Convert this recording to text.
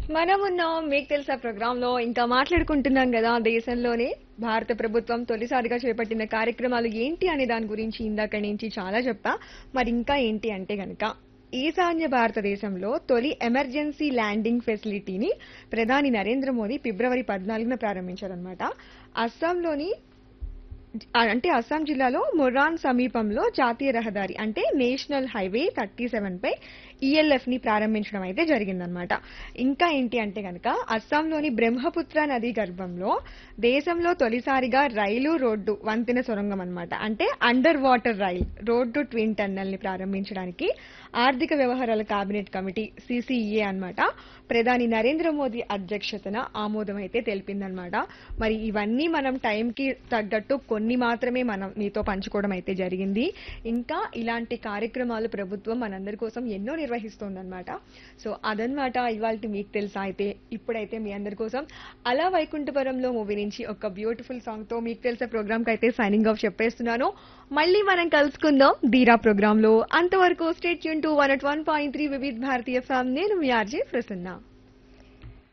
మనమున్నాం మీకు తెలుసా ప్రోగ్రామ్ లో ఇంకా మాట్లాడుకుంటున్నాం కదా దేశంలోనే భారత ప్రభుత్వం తొలిసారిగా చేపట్టిన కార్యక్రమాలు ఏంటి అనే దాని గురించి ఇందాక నుంచి చాలా చెప్పా మరి ఇంకా ఏంటి అంటే గనక ఈశాన్య భారతదేశంలో తొలి ఎమర్జెన్సీ ల్యాండింగ్ ఫెసిలిటీని ప్రధాని నరేంద్ర మోదీ ఫిబ్రవరి పద్నాలుగున ప్రారంభించారనమాట అస్సాంలోని అంటే అస్సాం జిల్లాలో మొరాన్ సమీపంలో జాతీయ రహదారి అంటే నేషనల్ హైవే థర్టీ సెవెన్ పై ఈఎల్ఎఫ్ ని ప్రారంభించడం అయితే జరిగిందనమాట ఇంకా ఏంటి అంటే కనుక అస్సాంలోని బ్రహ్మపుత్ర నదీ గర్భంలో దేశంలో తొలిసారిగా రైలు రోడ్డు వంతెన సొరంగం అనమాట అంటే under water rail road twin tunnel ని ప్రారంభించడానికి ఆర్థిక వ్యవహారాల కేబినెట్ కమిటీ సిసిఈఏ అన్నమాట ప్రధాని నరేంద్ర మోదీ అధ్యక్షతన ఆమోదం అయితే తెలిపిందనమాట మరి ఇవన్నీ మనం టైంకి తగ్గట్టు కొన్ని మాత్రమే మనం మీతో పంచుకోవడం అయితే జరిగింది ఇంకా ఇలాంటి కార్యక్రమాలు ప్రభుత్వం మనందరి కోసం ఎన్నో నిర్వహిస్తోందన్నమాట సో అదనమాట ఇవాళ మీకు తెలుసా అయితే ఇప్పుడైతే మీ అందరి కోసం అలా వైకుంఠపురంలో మూవీ నుంచి ఒక బ్యూటిఫుల్ సాంగ్ తో మీకు తెలిసే ప్రోగ్రామ్ కి అయితే సైనింగ్ ఆఫ్ చెప్పేస్తున్నాను మళ్ళీ మనం కలుసుకుందాం ధీరా ప్రోగ్రామ్ లో అంతవరకు స్టేట్ యూన్ two one at one point three వివిధ్ భారతీయ ఫ్యామ్ నేను మీ ఆర్జే ప్రసన్న